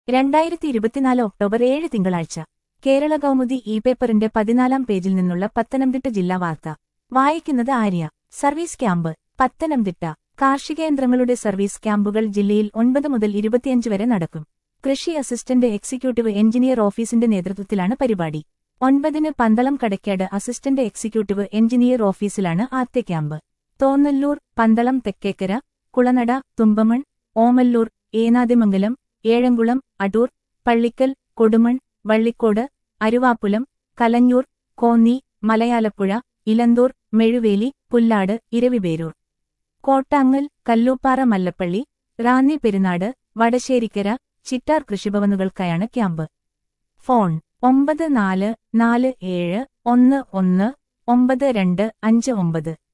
രണ്ടായിരത്തി ഇരുപത്തിനാല് ഒക്ടോബർ ഏഴ് തിങ്കളാഴ്ച കേരള കൗമുദി ഇ പേപ്പറിന്റെ പതിനാലാം പേജിൽ നിന്നുള്ള പത്തനംതിട്ട ജില്ലാ വാർത്ത വായിക്കുന്നത് ആര്യ സർവീസ് ക്യാമ്പ് പത്തനംതിട്ട കാർഷികയന്ത്രങ്ങളുടെ സർവീസ് ക്യാമ്പുകൾ ജില്ലയിൽ ഒൻപത് മുതൽ ഇരുപത്തിയഞ്ച് വരെ നടക്കും കൃഷി അസിസ്റ്റന്റ് എക്സിക്യൂട്ടീവ് എഞ്ചിനീയർ ഓഫീസിന്റെ നേതൃത്വത്തിലാണ് പരിപാടി ഒൻപതിന് Pandalam Kadakkad assistant executive engineer ഓഫീസിലാണ് ആദ്യ ക്യാമ്പ് തോന്നല്ലൂർ പന്തളം തെക്കേക്കര കുളനട തുമ്പമൺ ഓമല്ലൂർ ഏനാദിമംഗലം ഏഴംകുളം അടൂർ പള്ളിക്കൽ കൊടുമൺ വള്ളിക്കോട് അരുവാപ്പുലം കലഞ്ഞൂർ കോന്നി മലയാലപ്പുഴ ഇലന്തൂർ മെഴുവേലി പുല്ലാട് ഇരവിപേരൂർ കോട്ടാങ്ങൽ കല്ലൂപ്പാറ മല്ലപ്പള്ളി റാന്നി പെരുന്നാട് വടശ്ശേരിക്കര ചിറ്റാർ കൃഷിഭവനുകൾക്കായാണ് ക്യാമ്പ് ഫോൺ ഒമ്പത് നാല് നാല് ഏഴ് ഒന്ന് ഒന്ന് ഒമ്പത് രണ്ട് അഞ്ച് ഒമ്പത്